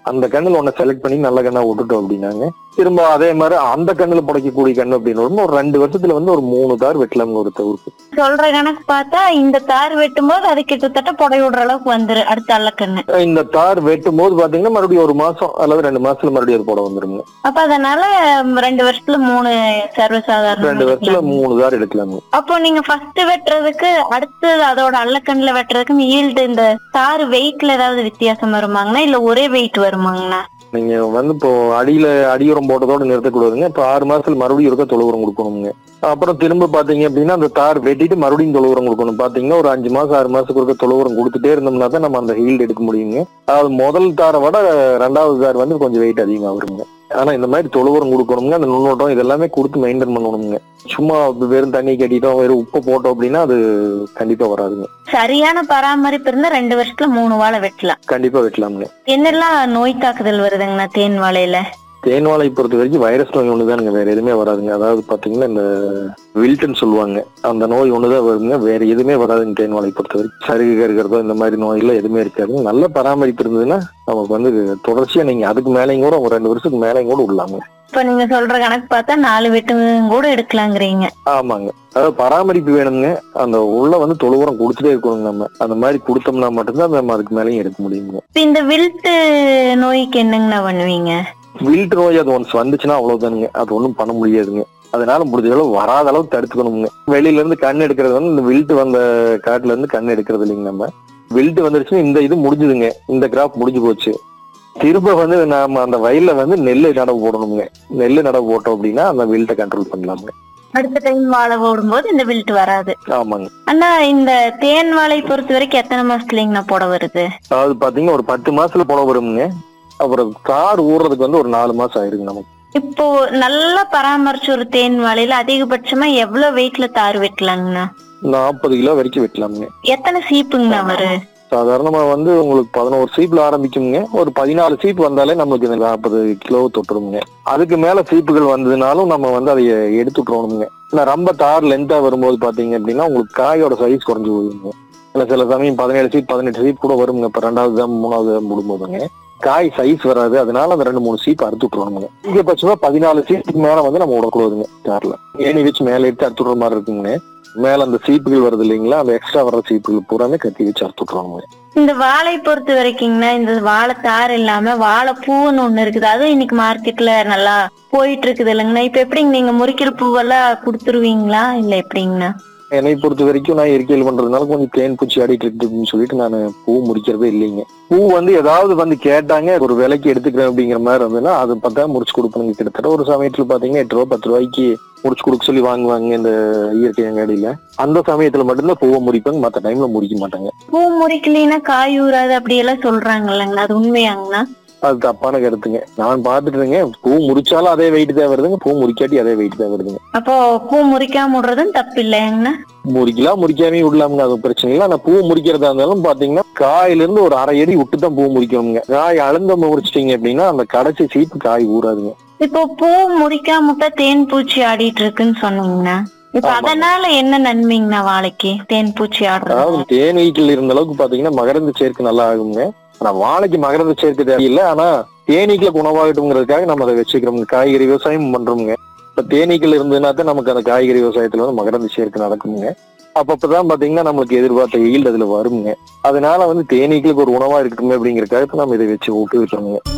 அந்த கண்ணுல ஒன்ன செலக்ட் பண்ணி நல்ல கண்ணா விட்டுட்டோம் அப்படின்னாங்க திரும்ப அதே மாதிரி அந்த கண்ணுல புடைக்கக்கூடிய கண்ணு அப்படின்னு வரும்போது ஒரு ரெண்டு வருஷத்துல வந்து ஒரு மூணு தார் வெட்டலாம்னு ஒரு தவிர்ப்பு சொல்ற கணக்கு பார்த்தா இந்த தார் வெட்டும் போது அது கிட்டத்தட்ட புடை விடுற அளவுக்கு வந்துரு அடுத்த அல்லக்கண்ணு இந்த தார் வெட்டும் போது பாத்தீங்கன்னா மறுபடியும் ஒரு மாசம் அல்லது ரெண்டு மாசத்துல மறுபடியும் அது போட வந்துருங்க அப்ப அதனால ம், ரெண்டு வருஷத்துல மூணு சர்வசாதாரண ரெண்டு வருஷத்துல மூணு தார் எடுக்கலாங்க அப்போ நீங்க ஃபர்ஸ்ட் வெட்டுறதுக்கு அடுத்து அதோட அல்லக்கண்ணுல வெட்டுறதுக்கு ஈல்டு இந்த தார் வெயிட்ல ஏதாவது வித்தியாசம் வருமாங்கண்ணா இல்ல ஒரே வெயிட் வருமாங்கண்ணா நீங்க வந்து இப்போ அடியில அடியுரம் போட்டதோட நிறுத்தக்கூடாதுங்க இப்போ ஆறு மாசத்துல மறுபடியும் ஒருக்கா தொழு உரம் கொடுக்கணுங்க அப்புறம் திரும்ப பாத்தீங்க அப்படின்னா அந்த தார் வெட்டிட்டு மறுபடியும் தொழு உரம் கொடுக்கணும் பாத்தீங்கன்னா ஒரு அஞ்சு மாசம் ஆறு மாசத்துக்கு ஒருக்கா தொழு உரம் கொடுத்துட்டே இருந்தோம்னா தான் நம்ம அந்த ஹீல்டு எடுக்க முடியுங்க அதாவது முதல் தாரை விட ரெண்டாவது தார் வந்து கொஞ்சம் வெயிட் அதிகமா வருங்க ஆனா இந்த மாதிரி தொழு உரம் கொடுக்கணுங்க அந்த நுண்ணோட்டம் இதெல்லாமே கொடுத்து மெயின்டைன் பண்ணணுங்க சும்மா வெறும் தண்ணி கட்டிட்டோம் வெறும் உப்பு போட்டோம் அப்படின்னா அது கண்டிப்பா வராதுங்க சரியான பராமரிப்பு இருந்தா ரெண்டு வருஷத்துல மூணு வாழை வெட்டலாம் கண்டிப்பா வெட்டலாமுங்க என்னெல்லாம் நோய் தாக்குதல் வருதுங்கண்ணா தேன் வாழையில தேன் வாழை பொறுத்த வரைக்கும் வைரஸ் நோய் ஒண்ணுதானுங்க வேற எதுவுமே வராதுங்க அதாவது பாத்தீங்கன்னா இந்த வில்டன் சொல்லுவாங்க அந்த நோய் ஒண்ணுதான் வருங்க வேற எதுவுமே வராதுங்க தேன் வாழை பொறுத்த வரைக்கும் சருகு இருக்கிறதோ இந்த மாதிரி நோய் எல்லாம் எதுவுமே இருக்காது நல்ல பராமரிப்பு இருந்ததுன்னா நமக்கு வந்து தொடர்ச்சியா நீங்க அதுக்கு மேலேயும் கூட ஒரு ரெண்டு வருஷத்துக்கு மேலேயும் கூட விடலாங்க இப்ப நீங்க சொல்ற கணக்கு பார்த்தா நாலு வெட்டு கூட எடுக்கலாங்கிறீங்க ஆமாங்க அதாவது பராமரிப்பு வேணுங்க அந்த உள்ள வந்து தொழு உரம் கொடுத்துட்டே இருக்கணும் நம்ம அந்த மாதிரி கொடுத்தோம்னா மட்டும்தான் நம்ம அதுக்கு மேலேயும் எடுக்க முடியுங்க இப்ப இந்த வில்ட்டு நோய்க்கு என்னங்கண்ணா பண்ணுவீங்க வில்ட் நோய் அது ஒன்ஸ் வந்துச்சுன்னா அவ்வளவுதானுங்க அது ஒண்ணும் பண்ண முடியாதுங்க அதனால முடிஞ்ச அளவு வராத அளவு தடுத்துக்கணுங்க வெளியில இருந்து கண் எடுக்கிறது வந்து இந்த வில்ட் வந்த காட்டுல இருந்து கண் எடுக்கிறது இல்லைங்க நம்ம வில்ட் வந்துருச்சுன்னா இந்த இது முடிஞ்சுதுங்க இந்த கிராப் முடிஞ்சு போச்சு திரும்ப வந்து நாம அந்த வயல்ல வந்து நெல் நடவு போடணுங்க நெல் நடவு போட்டோம் அப்படின்னா அந்த வில்ட்டை கண்ட்ரோல் பண்ணலாமுங்க அடுத்த டைம் வாழை போடும்போது இந்த வில்ட் வராது ஆமாங்க அண்ணா இந்த தேன் வாழை பொறுத்த வரைக்கும் எத்தனை மாசத்துலங்கண்ணா போட வருது அதாவது பாத்தீங்கன்னா ஒரு பத்து மாசத்துல போன வருங்க அப்புறம் கார் ஊறுறதுக்கு வந்து ஒரு நாலு மாசம் ஆயிருங்க நமக்கு இப்போ நல்லா பராமரிச்ச ஒரு தேன் வாழையில அதிகபட்சமா எவ்வளவு வெயிட்ல தார் வெட்டலாங்கண்ணா நாற்பது கிலோ வரைக்கும் வெட்டலாமுங்க எத்தனை சீப்புங்கண்ணா வரும் சாதாரணமா வந்து உங்களுக்கு பதினோரு சீப்ல ஆரம்பிக்குங்க ஒரு பதினாலு சீப் வந்தாலே நம்மளுக்கு இந்த நாற்பது கிலோ தொட்டுருங்க அதுக்கு மேல சீப்புகள் வந்ததுனாலும் நம்ம வந்து அதை எடுத்துட்டுறோமுங்க இல்ல ரொம்ப தார் லென்த்தா வரும்போது பாத்தீங்க அப்படின்னா உங்களுக்கு காயோட சைஸ் குறைஞ்சு போகுங்க இல்ல சில சமயம் பதினேழு சீப் பதினெட்டு சீப் கூட வருங்க இப்ப ரெண்டாவது தான் மூணாவது தான் போடும்போதுங்க காய் சைஸ் வராது அதனால அந்த ரெண்டு மூணு சீப் அறுத்து விட்டுருவானுங்க அதிகபட்சமா பதினாலு சீப்புக்கு மேல வந்து நம்ம விடக்கூடாதுங்க தார்ல ஏணி வச்சு மேல எடுத்து அறுத்து விடுற மாதிரி இருக்குங்க மேல அந்த சீப்புகள் வருது இல்லைங்களா அந்த எக்ஸ்ட்ரா வர்ற சீப்புகள் பூராமே கத்தி வச்சு அறுத்து விட்டுருவாங்க இந்த வாழை பொறுத்த வரைக்குங்கண்ணா இந்த வாழைத்தார் இல்லாம வாழைப்பூன்னு ஒண்ணு இருக்குது அதுவும் இன்னைக்கு மார்க்கெட்ல நல்லா போயிட்டு இருக்குது இல்லைங்கண்ணா இப்ப எப்படிங்க நீங்க முறிக்கிற பூவெல்லாம் கொடுத்துருவீங்களா இல்ல எப்படிங்கண்ணா என்னை பொறுத்த வரைக்கும் நான் இயற்கையில் பண்றதுனால கொஞ்சம் தேன் பூச்சி ஆடிட்டு இருக்குன்னு சொல்லிட்டு நான் பூ முடிக்கிறதே இல்லைங்க பூ வந்து ஏதாவது வந்து கேட்டாங்க ஒரு விலைக்கு எடுத்துக்கிறேன் அப்படிங்கிற மாதிரி இருந்ததுன்னா அது பார்த்தா முடிச்சு கொடுப்பணுங்க கிட்டத்தட்ட ஒரு சமயத்துல பாத்தீங்கன்னா எட்டு ரூபா பத்து ரூபாய்க்கு முடிச்சு கொடுக்க சொல்லி வாங்குவாங்க இந்த இயற்கை அங்காடியில அந்த சமயத்துல மட்டும்தான் பூவை முடிப்பாங்க மற்ற டைம்ல முடிக்க மாட்டாங்க பூ முறிக்கலைன்னா காய் ஊறாது அப்படியெல்லாம் சொல்றாங்க இல்லைங்கண்ணா அது உண்மையாங்கண்ணா அது தப்பான கருத்துங்க நான் பார்த்துட்டுங்க பூ முடிச்சாலும் அதே வெயிட் தான் வருதுங்க பூ முடிக்காட்டி அதே வெயிட் தான் வருதுங்க அப்போ பூ முறிக்காம விடுறதும் தப்பு இல்லையாங்கண்ணா முறிக்கலாம் முறிக்காமே விடலாமுங்க அது பிரச்சனை இல்லை ஆனா பூ முறிக்கிறதா இருந்தாலும் பாத்தீங்கன்னா காயில இருந்து ஒரு அரை அடி விட்டு தான் பூ முறிக்கணுங்க காய் அளந்து முறிச்சிட்டீங்க அப்படின்னா அந்த கடைசி சீப்பு காய் ஊறாதுங்க இப்போ பூ முறிக்காம விட்டா தேன் பூச்சி ஆடிட்டு இருக்குன்னு சொன்னீங்கண்ணா இப்ப ஆமாங்க. அதனால என்ன நன்மைங்கண்ணா வாழைக்கு தேன் பூச்சி ஆடுறது அதாவது தேனீக்கள் இருந்த அளவுக்கு பாத்தீங்கன்னா மகரந்த சேர்க்கை நல்லா ஆகுங்க ஆனா வாழைக்கு மகரந்த சேர்க்கை தேவையில்லை ஆனா தேனீக்களை குணவாகட்டும்ங்கிறதுக்காக நம்ம அதை வச்சுக்கிறோம் காய்கறி விவசாயம் பண்றோமுங்க இப்ப தேனீக்கள் இருந்ததுன்னா தான் நமக்கு அந்த காய்கறி விவசாயத்துல வந்து மகரந்த சேர்க்கை நடக்குங்க அப்பப்பதான் பாத்தீங்கன்னா நம்மளுக்கு எதிர்பார்த்த ஈல்டு அதுல வருங்க அதனால வந்து தேனீக்களுக்கு ஒரு உணவா இருக்கட்டுமே அப்படிங்கறதுக்காக இப்ப நம்ம இதை வச்சு விட்டு விட்டுறோங்க